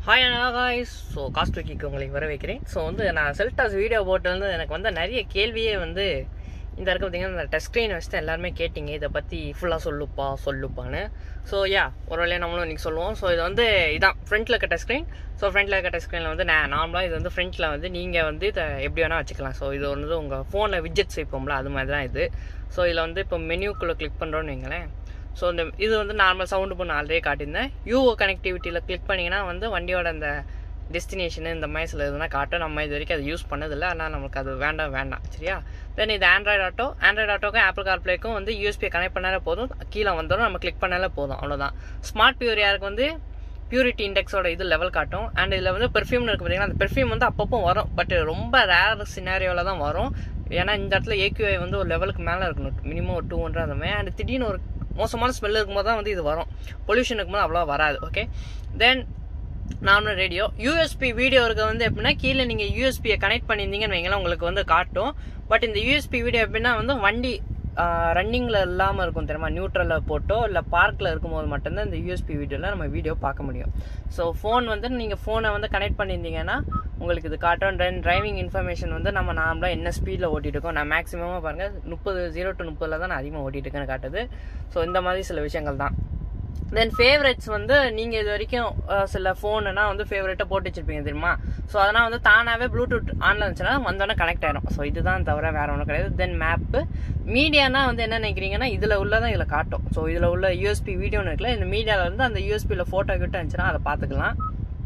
hi guys so காஸ்ட் கிக்கு உங்களை வர வைக்கிறேன் ஸோ வந்து நான் செல்டாஸ் வீடியோ போட்டு வந்து எனக்கு வந்து நிறைய கேள்வியே வந்து இந்த இருக்க பார்த்தீங்கன்னா இந்த டச் ஸ்க்ரீன் வச்சு எல்லாருமே கேட்டிங்க இதை பற்றி ஃபுல்லாக சொல்லுப்பா சொல்லுப்பான்னு ஸோ யா ஒரு வழியாக நம்மளும் இன்றைக்கி சொல்லுவோம் ஸோ இது வந்து இதான் ஃப்ரண்ட்டில் இருக்க டச் ஸ்க்ரீன் ஸோ ஃப்ரண்ட்டில் இருக்க டச் ஸ்க்ரீனில் வந்து நான் நார்மலாக இது வந்து ஃப்ரண்ட்டில் வந்து நீங்கள் வந்து இதை எப்படி வேணால் வச்சுக்கலாம் ஸோ இது வந்து உங்கள் ஃபோனில் விஜெட்ஸ் வைப்போம்ல அது மாதிரி தான் இது ஸோ இதில் வந்து இப்போ மெனுக்குள்ளே கிளிக் பண்ணுறோன்னு வைங்களேன் ஸோ இந்த இது வந்து நார்மல் சவுண்டு பண்ண ஆல்ரெடி காட்டியிருந்தேன் யூஓ கனெக்டிவிட்டியில் கிளிக் பண்ணிங்கன்னா வந்து வண்டியோட அந்த டெஸ்டினேஷனு இந்த மாதிரி சில இதுனா காட்டும் நம்ம இது வரைக்கும் அது யூஸ் பண்ணதில்லை அதனால் நமக்கு அது வேண்டாம் வேண்டாம் சரியா தென் இது ஆண்ட்ராய்டு ஆட்டோ ஆண்ட்ராய்டு ஆட்டோக்கும் ஆப்பிள் கார்ப்ளேக்கும் வந்து யூஎஸ்பியை கனெக்ட் பண்ணாலே போதும் கீழே வந்துடும் நம்ம கிளிக் பண்ணாலே போதும் அவ்வளோதான் ஸ்மார்ட் பியூர் யாருக்கு வந்து பியூரிட்டி இண்டெக்ஸோட இது லெவல் காட்டும் அண்ட் இதில் வந்து பெர்ஃப்யூம்னு இருக்குது பார்த்தீங்கன்னா அந்த பெர்ஃப்யூம் வந்து அப்பப்போ வரும் பட் ரொம்ப ரேர் சினாரியோவில் தான் வரும் ஏன்னா இந்த இடத்துல ஏக்யூஐ வந்து ஒரு லெவலுக்கு மேலே இருக்கணும் மினிமம் ஒரு டூ ஹண்ட்ரட் அந்த மாதிரி அண்ட் திடீர்னு ஒரு மோசமான ஸ்மெல் இருக்கும்போது தான் வந்து இது வரும் பொல்யூஷன் இருக்கும்போது அவ்வளோ வராது okay then normal radio USB video இருக்க வந்து எப்படின்னா கீழே நீங்கள் யூஎஸ்பியை கனெக்ட் பண்ணியிருந்தீங்கன்னு வைங்களேன் உங்களுக்கு வந்து காட்டும் பட் இந்த யூஎஸ்பி வீடியோ எப்படின்னா வந்து வண்டி ரன்னிங்கில் இல்லாமல் இருக்கும் தெரியுமா நியூட்ரலில் போட்டோ இல்லை பார்க்கில் இருக்கும்போது மட்டும்தான் இந்த யூஎஸ்பி வீடியோவில் நம்ம வீடியோ பார்க்க முடியும் ஸோ ஃபோன் வந்து நீங்கள் ஃபோனை வந்து கனெக்ட் பண்ணியிருந்தீங்கன்னா உங்களுக்கு இது காட்டும் தென் டிரைவிங் இன்ஃபர்மேஷன் வந்து நம்ம நார்மலாக என்ன ஸ்பீடில் ஓட்டிட்டு இருக்கோம் நான் மேக்ஸிமமாக பாருங்கள் முப்பது ஜீரோ டு முப்பதில் தான் நான் அதிகமாக ஓட்டிட்டு இருக்கேன்னு காட்டுது ஸோ இந்த மாதிரி சில விஷயங்கள் தான் தென் ஃபேவரட்ஸ் வந்து நீங்கள் இது வரைக்கும் சில ஃபோனுனா வந்து ஃபேவரட்டை போட்டு வச்சிருப்பீங்க தெரியுமா ஸோ அதனால் வந்து தானாகவே ப்ளூடூத் ஆனில் இருந்துச்சுன்னா வந்தோடனே கனெக்ட் ஆயிரும் ஸோ இதுதான் தவிர வேற ஒன்றும் கிடையாது தென் மேப்பு மீடியானா வந்து என்ன நினைக்கிறீங்கன்னா இதில் உள்ளதான் இதில் காட்டும் ஸோ இதில் உள்ள யூஎஸ்பி வீடியோன்னு இருக்குல்ல இந்த மீடியாவில் வந்து அந்த யூஎஸ்பியில் ஃபோட்டோ கிட்ட இருந்துச்சுன்னா அதை பார்த்துக்கலாம்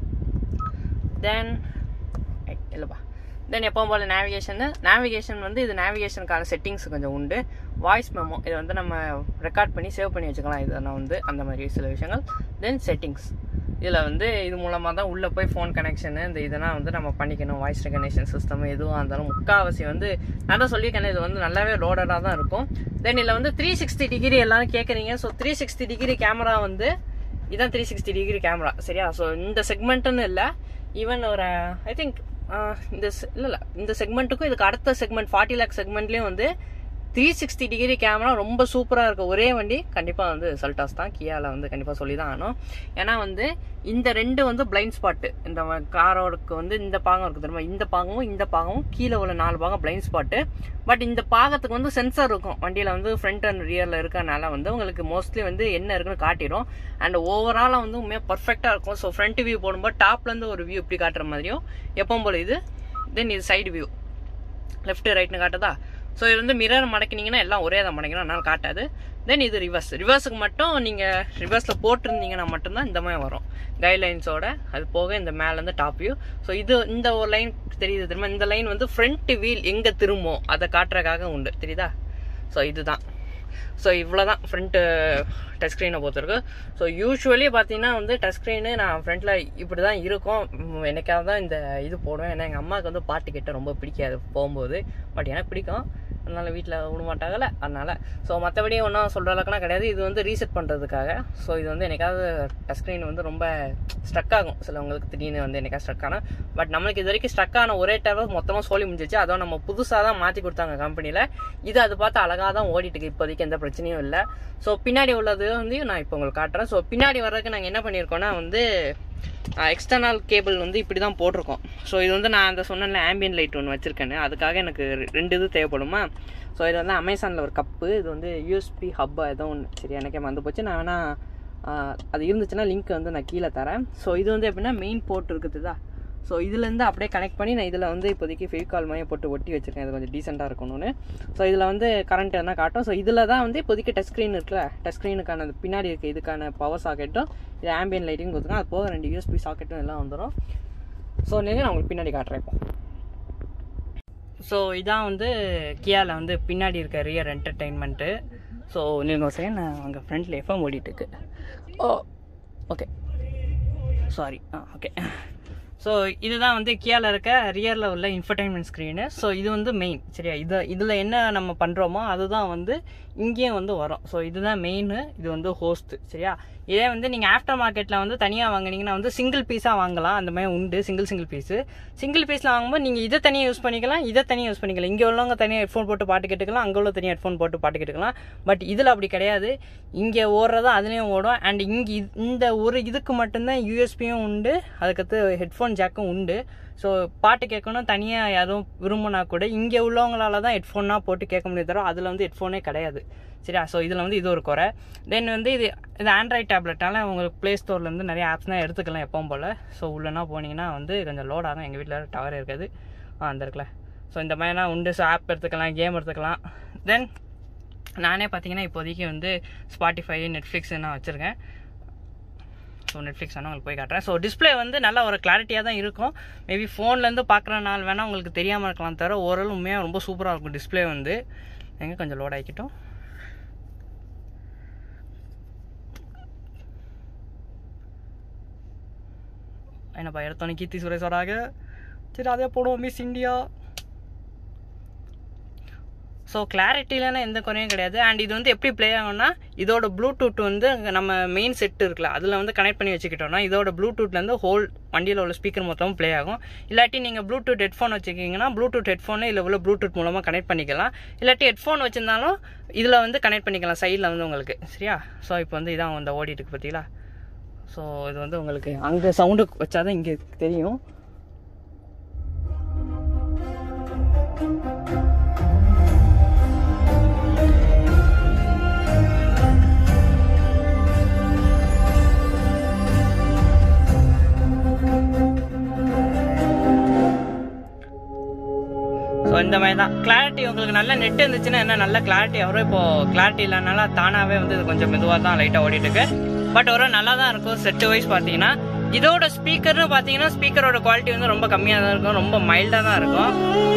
தென் இல்லைப்பா தென் எப்பவும் போல் நேவிகேஷனு நேவிகேஷன் வந்து இது நேவிகேஷனுக்கான செட்டிங்ஸ் கொஞ்சம் உண்டு வாய்ஸ் மெமோ இதை வந்து நம்ம ரெக்கார்ட் பண்ணி சேவ் பண்ணி வச்சுக்கலாம் இதெல்லாம் வந்து அந்த மாதிரி சில விஷயங்கள் தென் செட்டிங்ஸ் இதில் வந்து இது மூலமாக தான் உள்ளே போய் ஃபோன் கனெக்ஷனு இந்த இதெல்லாம் வந்து நம்ம பண்ணிக்கணும் வாய்ஸ் ரெகனேஷன் சிஸ்டம் எதுவாக இருந்தாலும் முக்கால்வாசி வந்து நான் தான் சொல்லியிருக்கேன் இது வந்து நல்லாவே லோடடாக தான் இருக்கும் தென் இதில் வந்து த்ரீ சிக்ஸ்டி டிகிரி எல்லாரும் கேட்குறீங்க so three sixty degree camera வந்து இதான் த்ரீ சிக்ஸ்டி டிகிரி கேமரா சரியா ஸோ இந்த செக்மெண்ட்டுன்னு இல்லை ஈவன் ஒரு ஐ திங்க் இந்த இல்லை இல்லை இந்த செக்மெண்ட்டுக்கும் இதுக்கு அடுத்த செக்மெண்ட் ஃபார்ட்டி லேக் செக்மெண்ட்லேயும் வந்து த்ரீ சிக்ஸ்டி டிகிரி கேமரா ரொம்ப சூப்பராக இருக்க ஒரே வண்டி கண்டிப்பாக வந்து சல்டாஸ் தான் கியாவில் வந்து கண்டிப்பாக சொல்லி தான் ஆகணும் ஏன்னா வந்து இந்த ரெண்டு வந்து பிளைண்ட் ஸ்பாட்டு இந்த காரோடுக்கு வந்து இந்த பாகம் இருக்குது தெரியுமா இந்த பாகமும் இந்த பாகமும் கீழே உள்ள நாலு பாகம் பிளைண்ட் ஸ்பாட்டு பட் இந்த பாகத்துக்கு வந்து சென்சர் இருக்கும் வண்டியில் வந்து ஃப்ரண்ட் அண்ட் ரியரில் இருக்கனால வந்து உங்களுக்கு மோஸ்ட்லி வந்து என்ன இருக்குன்னு காட்டிடும் அண்ட் ஓவராலாக வந்து உண்மையாக பர்ஃபெக்டாக இருக்கும் ஸோ ஃப்ரண்ட் வியூ போடும்போது டாப்லேருந்து ஒரு வியூ இப்படி காட்டுற மாதிரியும் எப்பவும் போல இது தென் இது சைடு வியூ லெஃப்ட் ரைட்னு காட்டுதா ஸோ இது வந்து மிரர் மடக்கினீங்கன்னா எல்லாம் ஒரே தான் மடக்கணும் அதனால காட்டாது தென் இது ரிவர்ஸ் ரிவர்ஸுக்கு மட்டும் நீங்கள் ரிவர்ஸில் போட்டிருந்தீங்கன்னா மட்டும்தான் இந்த மாதிரி வரும் கைட்லைன்ஸோட அது போக இந்த மேலேருந்து டாப் வியூ ஸோ இது இந்த ஒரு லைன் தெரியுது தெரியுமா இந்த லைன் வந்து ஃப்ரண்ட் வீல் எங்கே திரும்பும் அதை காட்டுறதுக்காக உண்டு தெரியுதா ஸோ இதுதான் ஸோ இவ்வளோ தான் ஃப்ரண்ட்டு டச் ஸ்க்ரீனை பொறுத்திருக்கு ஸோ யூஸ்வலி பார்த்தீங்கன்னா வந்து டச் ஸ்க்ரீனு நான் ஃப்ரண்ட்டில் இப்படி தான் இருக்கும் எனக்காக தான் இந்த இது போடுவேன் ஏன்னா எங்கள் அம்மாவுக்கு வந்து பாட்டு கேட்ட ரொம்ப பிடிக்காது போகும்போது பட் எனக்கு பிடிக்கும் அதனால் வீட்டில் விட மாட்டாங்கல்ல அதனால் ஸோ மற்றபடி ஒன்றும் சொல்கிற அளவுக்குலாம் கிடையாது இது வந்து ரீசெட் பண்ணுறதுக்காக ஸோ இது வந்து எனக்காவது டச் ஸ்க்ரீன் வந்து ரொம்ப ஸ்ட்ரக் ஆகும் சிலவங்களுக்கு திடீர்னு வந்து எனக்காக ஸ்ட்ரக் ஆனால் பட் நம்மளுக்கு இது வரைக்கும் ஸ்ட்ரக் ஆன ஒரே டவர் மொத்தமாக சொல்லி முடிஞ்சிச்சு அதுவும் நம்ம புதுசாக தான் மாற்றி கொடுத்தாங்க கம்பெனியில் இது அது பார்த்து அழகாக தான் ஓடிட்டு இருக்கு இப்போதைக்கு எந்த பிரச்சனையும் இல்லை ஸோ பின்னாடி உள்ளது வந்து நான் இப்போ உங்களுக்கு காட்டுறேன் ஸோ பின்னாடி வர்றதுக்கு நாங்கள் என்ன பண்ணியிருக்கோம்னா வந்து எக்ஸ்டர்னல் கேபிள் வந்து இப்படி தான் போட்டிருக்கோம் ஸோ இது வந்து நான் அந்த சொன்ன ஆம்பியன் லைட் ஒன்று வச்சுருக்கேன்னு அதுக்காக எனக்கு ரெண்டு இது தேவைப்படுமா ஸோ இது வந்து அமேசானில் ஒரு கப்பு இது வந்து யூஎஸ்பி ஹப்பா ஏதோ ஒன்று சரி எனக்கே மறந்து போச்சு நான் வேணால் அது இருந்துச்சுன்னா லிங்க் வந்து நான் கீழே தரேன் ஸோ இது வந்து எப்படின்னா மெயின் போர்ட் இருக்குதுதா ஸோ இதுலேருந்து அப்படியே கனெக்ட் பண்ணி நான் இதில் வந்து இப்போதைக்கு ஃபெவிகால் மையம் போட்டு ஒட்டி வச்சுருக்கேன் இது கொஞ்சம் டீசெண்டாக இருக்கணும்னு ஸோ இதில் வந்து கரண்ட் என்ன காட்டும் ஸோ இதில் தான் வந்து இப்போதைக்கு டச் ஸ்க்ரீன் இருக்குல்ல டச் ஸ்க்ரீனுக்கான பின்னாடி இருக்க இதுக்கான பவர் சாக்கெட்டும் இது ஆம்பியன் லைட்டிங் கொடுத்துருக்கேன் அது போக ரெண்டு யூஎஸ்பி சாக்கெட்டும் எல்லாம் வந்துடும் ஸோ நீங்கள் நான் உங்களுக்கு பின்னாடி காட்டுறேன் இப்போ ஸோ இதான் வந்து கியாவில் வந்து பின்னாடி இருக்க ரியர் என்டர்டெயின்மெண்ட்டு ஸோ நீங்கள் செகண்ட் நான் அங்கே ஃப்ரண்ட்டில் எஃப்எம் ஓடிட்டுருக்கு oh okay sorry ah okay so இதுதான் வந்து கியால இருக்க ரியரில் உள்ள இன்ஃபர்டைன்மெண்ட் ஸ்க்ரீனு ஸோ இது வந்து மெயின் சரியா இது இதில் என்ன நம்ம பண்ணுறோமோ அதுதான் வந்து இங்கேயும் வந்து வரும் ஸோ இதுதான் மெயின் இது வந்து ஹோஸ்ட் சரியா இதே வந்து நீங்கள் ஆஃப்டர் மார்க்கெட்டில் வந்து தனியாக வாங்குனீங்கன்னா வந்து சிங்கிள் பீஸாக வாங்கலாம் அந்த மாதிரி உண்டு சிங்கிள் சிங்கிள் பீஸு சிங்கிள் பீஸில் வாங்கும்போது நீங்கள் இதை தனியாக யூஸ் பண்ணிக்கலாம் இதை தனியாக யூஸ் பண்ணிக்கலாம் இங்கே உள்ளவங்க தனியாக ஹெட்ஃபோன் போட்டு பாட்டு கேட்டுக்கலாம் அங்கே உள்ள தனியாக ஹெட்ஃபோன் போட்டு பாட்டு கேட்டுக்கலாம் பட் இதில் அப்படி கிடையாது இங்கே ஓடுறதா அதுலேயும் ஓடும் அண்ட் இங்கே இந்த ஒரு இதுக்கு மட்டும்தான் யூஎஸ்பியும் உண்டு அதுக்கடுத்து ஹெட்ஃபோன் ஜாக்கும் உண்டு ஸோ பாட்டு கேட்கணும் தனியாக யாரும் விரும்பினா கூட இங்கே உள்ளவங்களால தான் ஹெட்ஃபோனாக போட்டு கேட்க முடியாது தவிர அதில் வந்து ஹெட்ஃபோனே கிடையாது சரியா ஸோ இதில் வந்து இது ஒரு குறை தென் வந்து இது இது ஆண்ட்ராய்ட் டேப்லெட்டால உங்களுக்கு ப்ளே ஸ்டோர்லேருந்து நிறைய ஆப்ஸ் தான் எடுத்துக்கலாம் எப்பவும் போல் ஸோ உள்ளனா போனீங்கன்னா வந்து கொஞ்சம் லோட் ஆகும் எங்கள் வீட்டில் டவர் இருக்காது ஆ அந்த இருக்குல்ல ஸோ இந்த மாதிரிலாம் உண்டு ஸோ ஆப் எடுத்துக்கலாம் கேம் எடுத்துக்கலாம் தென் நானே பார்த்தீங்கன்னா இப்போதைக்கு வந்து ஸ்பாட்டிஃபை நெட்ஃப்ளிக்ஸ் நான் வச்சுருக்கேன் ஸோ நெட்ஃப்ளிக்ஸ் வேணால் உங்களுக்கு போய் காட்டுறேன் ஸோ டிஸ்பிளே வந்து நல்ல ஒரு கிளாரிட்டியாக தான் இருக்கும் மேபி ஃபோன்லேருந்து பார்க்குற நாள் வேணால் உங்களுக்கு தெரியாமல் இருக்கலாம் தவிர ஓரளவு உண்மையாக ரொம்ப சூப்பராக இருக்கும் டிஸ்பிளே வந்து எங்கே கொஞ்சம் லோட் ஆகிக்கிட்டோம் என்னப்பா எடுத்தோன்னே கீர்த்தி சுரேஷ் வராங்க சரி அதே போடுவோம் மிஸ் இந்தியா ஸோ கிளாரிட்டிலலாம் எந்த குறையும் கிடையாது அண்ட் இது வந்து எப்படி ப்ளே ஆகும்னா இதோட ப்ளூடூத் வந்து நம்ம மெயின் செட் இருக்குல்ல அதில் வந்து கனெக்ட் பண்ணி வச்சுக்கிட்டோம்னா இதோட ப்ளூடூத்லேருந்து ஹோல் வண்டியில் உள்ள ஸ்பீக்கர் மொத்தமும் ப்ளே ஆகும் இல்லாட்டி நீங்கள் ப்ளூடூத் ஹெட்ஃபோன் வச்சுக்கிங்கன்னா ப்ளூடூத் ஹெட்ஃபோனு இல்லை உள்ள ப்ளூடூத் மூலமாக கனெக்ட் பண்ணிக்கலாம் இல்லாட்டி ஹெட்ஃபோன் வச்சிருந்தாலும் இதில் வந்து கனெக்ட் பண்ணிக்கலாம் சைடில் வந்து உங்களுக்கு சரியா ஸோ இப்போ வந்து இதான் அந்த ஓடிட்டு இருக்கு பார்த்தீங்களா ஸோ இது வந்து உங்களுக்கு அங்கே சவுண்டு வச்சாதான் இங்கே தெரியும் ஸோ இந்த மாதிரி தான் கிளாரிட்டி உங்களுக்கு நல்ல நெட் இருந்துச்சுன்னா என்ன நல்ல கிளாரிட்டி வரும் இப்போ கிளாரிட்டி இல்லைனால தானாகவே வந்து இது கொஞ்சம் மெதுவாக தான் லைட்டாக ஓடிட்டு இருக்கு பட் ஒரு நல்லா தான் இருக்கும் செட்டு வைஸ் பார்த்தீங்கன்னா இதோட ஸ்பீக்கர்னு பார்த்தீங்கன்னா ஸ்பீக்கரோட குவாலிட்டி வந்து ரொம்ப கம்மியாக தான் இருக்கும் ரொம்ப மைல்டாக தான் இருக்கும்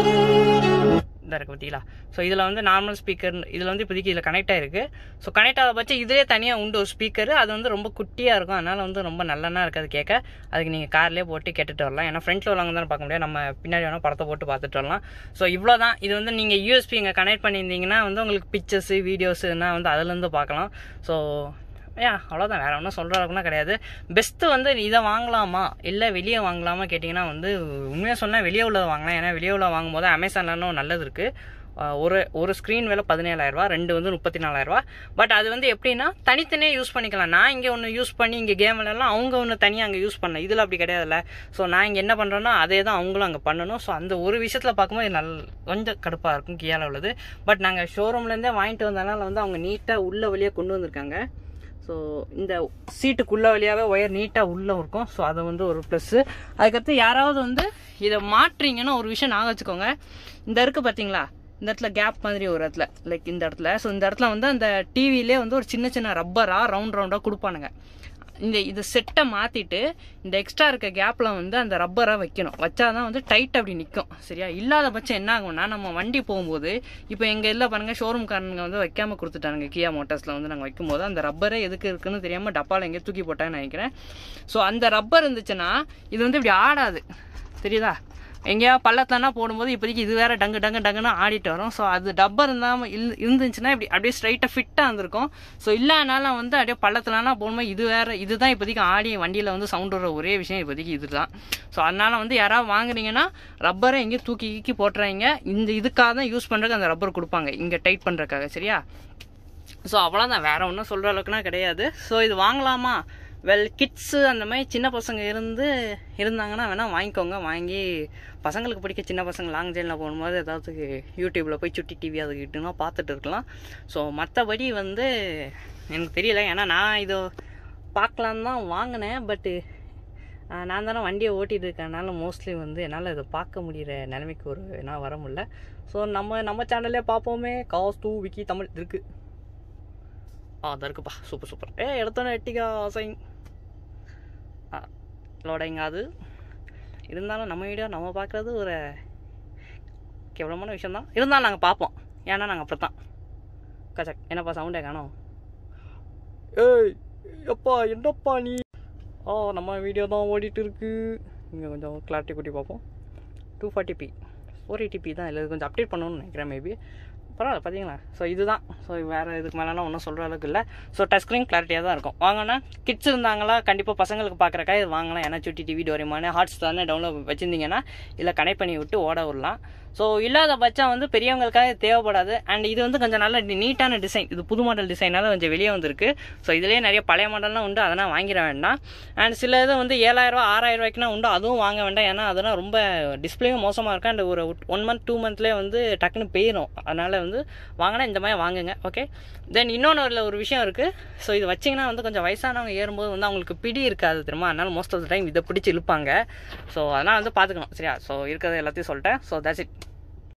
இந்த இருக்கு பார்த்தீங்களா ஸோ இதில் வந்து நார்மல் ஸ்பீக்கர் இதில் வந்து இப்போதைக்கு இதில் கனெக்ட் ஆயிருக்கு ஸோ கனெக்ட் ஆக பட்சம் இதுலேயே தனியாக உண்டு ஒரு ஸ்பீக்கர் அது வந்து ரொம்ப குட்டியாக இருக்கும் அதனால் வந்து ரொம்ப நல்லனா இருக்காது கேட்க அதுக்கு நீங்கள் கார்லேயே போட்டு கேட்டுட்டு வரலாம் ஏன்னா ஃப்ரண்ட்டில் உள்ளவங்க தானே பார்க்க முடியாது நம்ம பின்னாடி வேணால் படத்தை போட்டு பார்த்துட்டு வரலாம் ஸோ இவ்வளோ தான் இது வந்து நீங்கள் யூஎஸ்பி இங்கே கனெக்ட் பண்ணியிருந்தீங்கன்னா வந்து உங்களுக்கு பிக்சர்ஸு வீடியோஸுனா வந்து அதுலேருந்து பார்க்கலாம் ஸோ ஏ அவ்வளோதான் வேறு ஒன்றும் சொல்கிற அளவுக்குலாம் கிடையாது பெஸ்ட்டு வந்து இதை வாங்கலாமா இல்லை வெளியே வாங்கலாமா கேட்டிங்கன்னா வந்து உண்மையாக சொன்னால் வெளியே உள்ளதை வாங்கலாம் ஏன்னா வெளியே உள்ள வாங்கும்போது அமேசான்லன்னு நல்லது இருக்குது ஒரு ஒரு ஸ்க்ரீன் விலை பதினேழாயிரரூவா ரெண்டு வந்து முப்பத்தி நாலாயிரரூவா பட் அது வந்து எப்படின்னா தனித்தனியாக யூஸ் பண்ணிக்கலாம் நான் இங்கே ஒன்று யூஸ் பண்ணி இங்கே கேம் விளையாடலாம் அவங்க ஒன்று தனியாக அங்கே யூஸ் பண்ண இதில் அப்படி கிடையாதுல்ல ஸோ நான் இங்கே என்ன பண்ணுறேன்னா அதே தான் அவங்களும் அங்கே பண்ணணும் ஸோ அந்த ஒரு விஷயத்தில் பார்க்கும்போது நல் கொஞ்சம் கடுப்பாக இருக்கும் கியால உள்ளது பட் நாங்கள் ஷோரூம்லேருந்தே வாங்கிட்டு வந்தனால வந்து அவங்க நீட்டாக உள்ள வழியாக கொண்டு வந்திருக்காங்க ஸோ இந்த சீட்டுக்குள்ள வழியாகவே ஒயர் நீட்டாக உள்ளே இருக்கும் ஸோ அது வந்து ஒரு ப்ளஸ்ஸு அதுக்கடுத்து யாராவது வந்து இதை மாட்டுறீங்கன்னா ஒரு விஷயம் நான் வச்சுக்கோங்க இந்த இருக்குது பார்த்தீங்களா இந்த இடத்துல கேப் மாதிரி ஒரு இடத்துல லைக் இந்த இடத்துல ஸோ இந்த இடத்துல வந்து அந்த டிவிலே வந்து ஒரு சின்ன சின்ன ரப்பராக ரவுண்ட் ரவுண்டாக கொடுப்பானுங்க இந்த இது செட்டை மாற்றிட்டு இந்த எக்ஸ்ட்ரா இருக்க கேப்பில் வந்து அந்த ரப்பரை வைக்கணும் வச்சாதான் வந்து டைட் அப்படி நிற்கும் சரியா இல்லாத பட்சம் என்ன ஆகும்னா நம்ம வண்டி போகும்போது இப்போ எங்கள் இதில் பாருங்கள் ஷோரூம்காரனுங்க வந்து வைக்காமல் கொடுத்துட்டானுங்க கியா மோட்டார்ஸில் வந்து நாங்கள் வைக்கும்போது அந்த ரப்பரே எதுக்கு இருக்குன்னு தெரியாமல் டப்பாவில் எங்கேயோ தூக்கி போட்டான்னு நினைக்கிறேன் ஸோ அந்த ரப்பர் இருந்துச்சுன்னா இது வந்து இப்படி ஆடாது தெரியுதா எங்கேயா பள்ளத்துலனா போடும்போது இப்போதைக்கு இது வேற டங்கு டங்கு டங்குன்னு ஆடிட்டு வரும் ஸோ அது டப்பர் இருந்தாமல் இல் இருந்துச்சுன்னா இப்படி அப்படியே ஸ்ட்ரைட்டாக ஃபிட்டாக இருந்திருக்கும் ஸோ இல்லைனாலும் வந்து அப்படியே பள்ளத்துலலாம் போடும்போது இது வேற இதுதான் இப்போதைக்கு ஆடி வண்டியில் வந்து சவுண்ட் வர ஒரே விஷயம் இப்போதைக்கு இதுதான் ஸோ அதனால வந்து யாராவது வாங்குறீங்கன்னா ரப்பரை எங்கேயும் தூக்கி கீக்கி போட்டுறாங்க இந்த இதுக்காக தான் யூஸ் பண்ணுறதுக்கு அந்த ரப்பர் கொடுப்பாங்க இங்கே டைட் பண்ணுறதுக்காக சரியா ஸோ அவ்வளோதான் வேற ஒன்றும் சொல்கிற அளவுக்குனா கிடையாது ஸோ இது வாங்கலாமா வெல் கிட்ஸு அந்த மாதிரி சின்ன பசங்க இருந்து இருந்தாங்கன்னா வேணால் வாங்கிக்கோங்க வாங்கி பசங்களுக்கு பிடிக்க சின்ன பசங்க லாங் ஜெயினில் போகும்போது ஏதாவது யூடியூப்பில் போய் சுட்டி டிவி அது கிட்டுனா பார்த்துட்டு இருக்கலாம் ஸோ மற்றபடி வந்து எனக்கு தெரியல ஏன்னா நான் இது பார்க்கலான்னு தான் வாங்கினேன் பட்டு நான் தானே வண்டியை ஓட்டிகிட்டு இருக்கனால மோஸ்ட்லி வந்து என்னால் இதை பார்க்க முடிகிற நிலைமைக்கு ஒரு என்னால் வர முடியல ஸோ நம்ம நம்ம சேனல்லே பார்ப்போமே காஸ் டூ விக்கி தமிழ் இருக்குது ஆ அதான் இருக்குப்பா சூப்பர் சூப்பர் ஏ எடுத்தோன்னே எட்டிக்கா ஆசைங் ஆ லோடைங்க அது இருந்தாலும் நம்ம வீடியோ நம்ம பார்க்குறது ஒரு கேவலமான விஷயந்தான் இருந்தாலும் நாங்கள் பார்ப்போம் ஏன்னா நாங்கள் அப்படி தான் கச்சக் என்னப்பா சவுண்டே காணோம் ஏய் எப்பா என்னப்பா நீ ஆ நம்ம வீடியோ தான் ஓடிட்டு இருக்கு இங்கே கொஞ்சம் கிளாரிட்டி கூட்டி பார்ப்போம் two forty p four eighty p தான் இல்லை இது கொஞ்சம் அப்டேட் பண்ணணும்னு நினைக்கிறேன் மேபி பரவாயில்ல பார்த்தீங்களா ஸோ இதுதான் ஸோ வேறு இதுக்கு மேலாம் ஒன்றும் சொல்கிற அளவுக்கு இல்லை ஸோ டச் ஸ்க்ரீன் கிளாரிட்டியாக தான் இருக்கும் வாங்கினா கிட்ஸ் இருந்தாங்களா கண்டிப்பாக பசங்களுக்கு பார்க்குறக்கா இது வாங்கலாம் ஏன்னா சுட்டி டிவி டோரிமானு ஹாட் ஸ்டார்னு டவுன்லோட் வச்சுருந்தீங்கன்னா இல்லை கனெக்ட் பண்ணி விட்டு ஓட விடலாம் ஸோ இல்லாத பட்சம் வந்து பெரியவங்களுக்காக இது தேவைப்படாது அண்ட் இது வந்து கொஞ்சம் நல்ல நீட்டான டிசைன் இது புது மாடல் டிசைனால கொஞ்சம் வெளியே வந்திருக்கு ஸோ இதுலேயே நிறைய பழைய மாடல்லாம் உண்டு அதெல்லாம் வாங்கிட வேண்டாம் அண்ட் சில இது வந்து ஏழாயிரரூவா ஆறாயிரம் ரூபாய்க்குனா உண்டு அதுவும் வாங்க வேண்டாம் ஏன்னா அதெல்லாம் ரொம்ப டிஸ்பிளேயும் மோசமாக இருக்கும் அண்ட் ஒரு ஒன் மந்த் டூ மந்த்லேயே வந்து டக்குன்னு போயிடும் அதனால் வந்து வாங்கினா இந்த மாதிரி வாங்குங்க ஓகே தென் இன்னொன்று ஒரு ஒரு விஷயம் இருக்குது ஸோ இது வச்சிங்கன்னா வந்து கொஞ்சம் வயசானவங்க ஏறும்போது வந்து அவங்களுக்கு பிடி இருக்காது தெரியுமா அதனால் மோஸ்ட் ஆஃப் த டைம் இதை பிடிச்சி இழுப்பாங்க ஸோ அதனால் வந்து பார்த்துக்கணும் சரியா ஸோ இருக்கிறது எல்லாத்தையும் சொல்லிட்டேன் ஸோ தட்ஸ் இட்